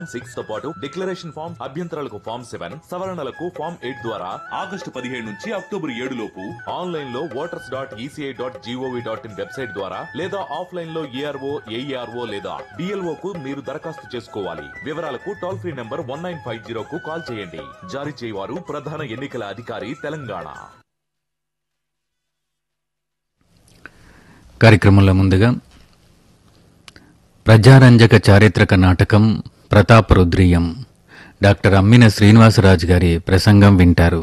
six తో పాటు declaration form అభ్యంతరాలకు ఫామ్ సెవెన్ సవరణలకు ఫామ్ ఎయిట్ ద్వారా ఆగస్టు పదిహేడు నుంచి అక్టోబర్ ఏడు లోపు ఆన్లైన్ లో voters dot ECI dot gov dot in website ద్వారా లేదా ఆఫ్లైన్ లో ఏఆర్ఓ ఏఈఆర్ఓ లేదా డిఎల్ఓ కు మీరు దరఖాస్తు చేసుకోవాలి వివరాలకు toll free number one nine five zero కు కాల్ చేయండి జారీ చేయవారు ప్రధాన ఎన్నికల అధికారి తెలంగాణ కార్యక్రమంలో ముందుగా ప్రజారంజక చారిత్రక నాటకం ప్రతాపరుద్రీయం డాక్టర్ అమ్మిన శ్రీనివాసరాజు గారి ప్రసంగం వింటారు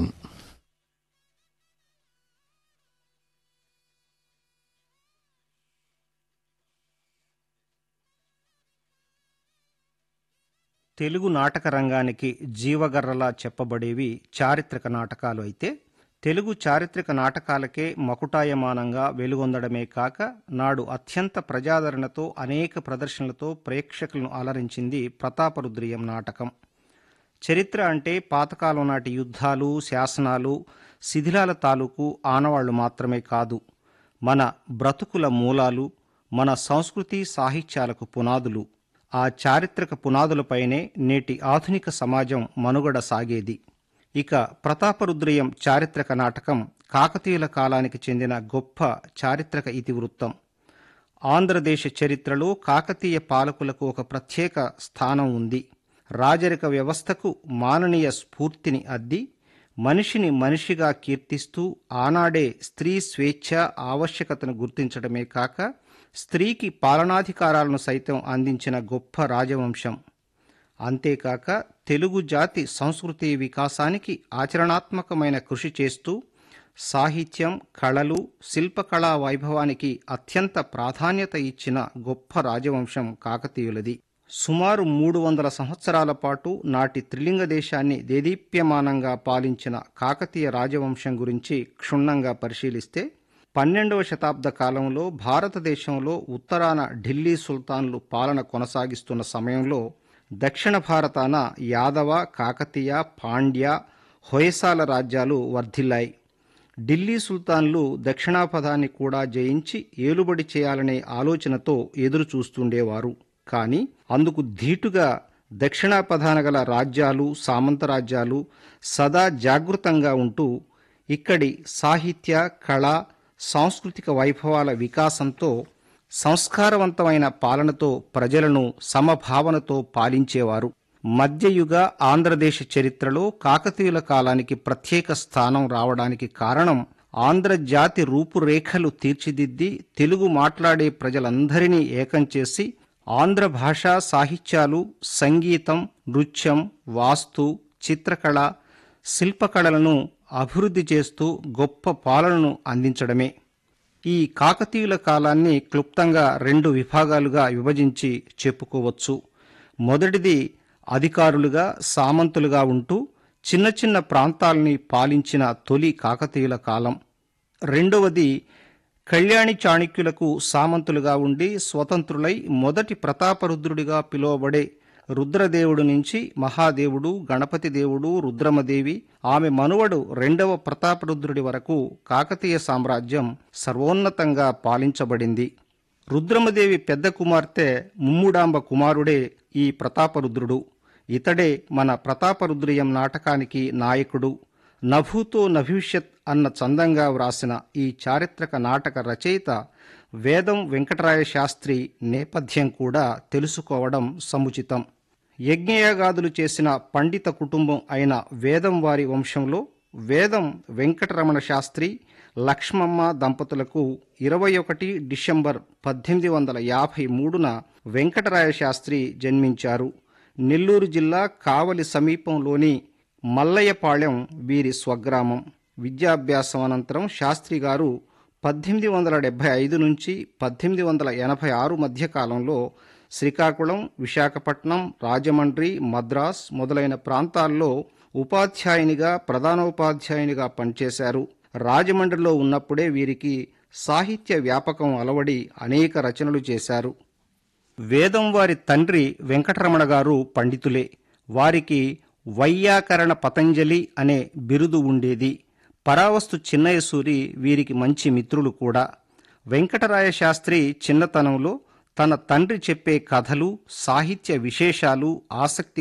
తెలుగు నాటక రంగానికి జీవగర్రలా చెప్పబడేవి చారిత్రక నాటకాలు అయితే తెలుగు చారిత్రక నాటకాలకే మకుటాయమానంగా వెలుగొందడమే కాక నాడు అత్యంత ప్రజాదరణతో అనేక ప్రదర్శనలతో ప్రేక్షకులను అలరించింది ప్రతాపరుద్రియం నాటకం చరిత్ర అంటే పాతకాలం నాటి యుద్ధాలు శాసనాలు శిథిలాల తాలూకు ఆనవాళ్లు మాత్రమే కాదు మన బ్రతుకుల మూలాలు మన సంస్కృతి సాహిత్యాలకు పునాదులు ఆ చారిత్రక పునాదులపైనే నేటి ఆధునిక సమాజం మనుగడ సాగేది ఇక ప్రతాపరుద్రయం చారిత్రక నాటకం కాకతీయుల కాలానికి చెందిన గొప్ప చారిత్రక ఇతివృత్తం ఆంధ్రదేశ చరిత్రలో కాకతీయ పాలకులకు ఒక ప్రత్యేక స్థానం ఉంది రాజరిక వ్యవస్థకు మాననీయ స్ఫూర్తిని అద్ది మనిషిని మనిషిగా కీర్తిస్తూ ఆనాడే స్త్రీ స్వేచ్ఛ ఆవశ్యకతను గుర్తించడమే కాక స్త్రీకి పాలనాధికారాలను సైతం అందించిన గొప్ప రాజవంశం అంతేకాక తెలుగు జాతి సంస్కృతి వికాసానికి ఆచరణాత్మకమైన కృషి చేస్తూ సాహిత్యం కళలు శిల్పకళా వైభవానికి అత్యంత ప్రాధాన్యత ఇచ్చిన గొప్ప రాజవంశం కాకతీయులది సుమారు మూడు వందల సంవత్సరాల పాటు నాటి త్రిలింగ దేశాన్ని దేదీప్యమానంగా పాలించిన కాకతీయ రాజవంశం గురించి క్షుణ్ణంగా పరిశీలిస్తే పన్నెండవ శతాబ్ద కాలంలో భారతదేశంలో ఉత్తరాన ఢిల్లీ సుల్తాన్లు పాలన కొనసాగిస్తున్న సమయంలో దక్షిణ భారతాన యాదవ కాకతీయ పాండ్య హొయసాల రాజ్యాలు వర్ధిల్లాయి ఢిల్లీ సుల్తాన్లు దక్షిణాపథాన్ని కూడా జయించి ఏలుబడి చేయాలనే ఆలోచనతో ఎదురు చూస్తుండేవారు కానీ అందుకు ధీటుగా దక్షిణాపథాన గల రాజ్యాలు సామంత రాజ్యాలు సదా జాగృతంగా ఉంటూ ఇక్కడి సాహిత్య కళ సాంస్కృతిక వైభవాల వికాసంతో సంస్కారవంతమైన పాలనతో ప్రజలను సమభావనతో పాలించేవారు మధ్యయుగ ఆంధ్రదేశ చరిత్రలో కాకతీయుల కాలానికి ప్రత్యేక స్థానం రావడానికి కారణం ఆంధ్రజాతి రూపురేఖలు తీర్చిదిద్ది తెలుగు మాట్లాడే ప్రజలందరినీ ఏకం చేసి ఆంధ్ర భాషా సాహిత్యాలు సంగీతం నృత్యం వాస్తు చిత్రకళ శిల్పకళలను అభివృద్ధి చేస్తూ గొప్ప పాలనను అందించడమే ఈ కాకతీయుల కాలాన్ని క్లుప్తంగా రెండు విభాగాలుగా విభజించి చెప్పుకోవచ్చు మొదటిది అధికారులుగా సామంతులుగా ఉంటూ చిన్న చిన్న ప్రాంతాల్ని పాలించిన తొలి కాకతీయుల కాలం రెండవది కళ్యాణి చాణక్యులకు సామంతులుగా ఉండి స్వతంత్రులై మొదటి ప్రతాపరుద్రుడిగా పిలువబడే రుద్రదేవుడు నుంచి మహాదేవుడు గణపతి దేవుడు రుద్రమదేవి ఆమె మనువడు రెండవ ప్రతాపరుద్రుడి వరకు కాకతీయ సామ్రాజ్యం సర్వోన్నతంగా పాలించబడింది రుద్రమదేవి పెద్ద కుమార్తె ముమ్ముడాంబ కుమారుడే ఈ ప్రతాపరుద్రుడు ఇతడే మన ప్రతాపరుద్రయం నాటకానికి నాయకుడు నభూతో నభవిష్యత్ అన్న చందంగా వ్రాసిన ఈ చారిత్రక నాటక రచయిత వేదం వెంకటరాయ శాస్త్రి నేపథ్యం కూడా తెలుసుకోవడం సముచితం యజ్ఞయాగాదులు చేసిన పండిత కుటుంబం అయిన వేదం వారి వంశంలో వేదం వెంకటరమణ శాస్త్రి లక్ష్మమ్మ దంపతులకు ఇరవై ఒకటి డిసెంబర్ పద్దెనిమిది వందల యాభై మూడున వెంకటరాయ శాస్త్రి జన్మించారు నెల్లూరు జిల్లా కావలి సమీపంలోని మల్లయ్యపాళెం వీరి స్వగ్రామం విద్యాభ్యాసం అనంతరం శాస్త్రి గారు పద్దెనిమిది వందల డెబ్బై ఐదు నుంచి పద్దెనిమిది వందల ఎనభై ఆరు మధ్య కాలంలో శ్రీకాకుళం విశాఖపట్నం రాజమండ్రి మద్రాస్ మొదలైన ప్రాంతాల్లో ఉపాధ్యాయునిగా ప్రధానోపాధ్యాయునిగా పనిచేశారు రాజమండ్రిలో ఉన్నప్పుడే వీరికి సాహిత్య వ్యాపకం అలవడి అనేక రచనలు చేశారు వేదం వారి తండ్రి వెంకటరమణ గారు పండితులే వారికి వైయాకరణ పతంజలి అనే బిరుదు ఉండేది పరావస్తు చిన్నయసూరి వీరికి మంచి మిత్రులు కూడా వెంకటరాయ శాస్త్రి చిన్నతనంలో తన తండ్రి చెప్పే కథలు సాహిత్య విశేషాలు ఆసక్తి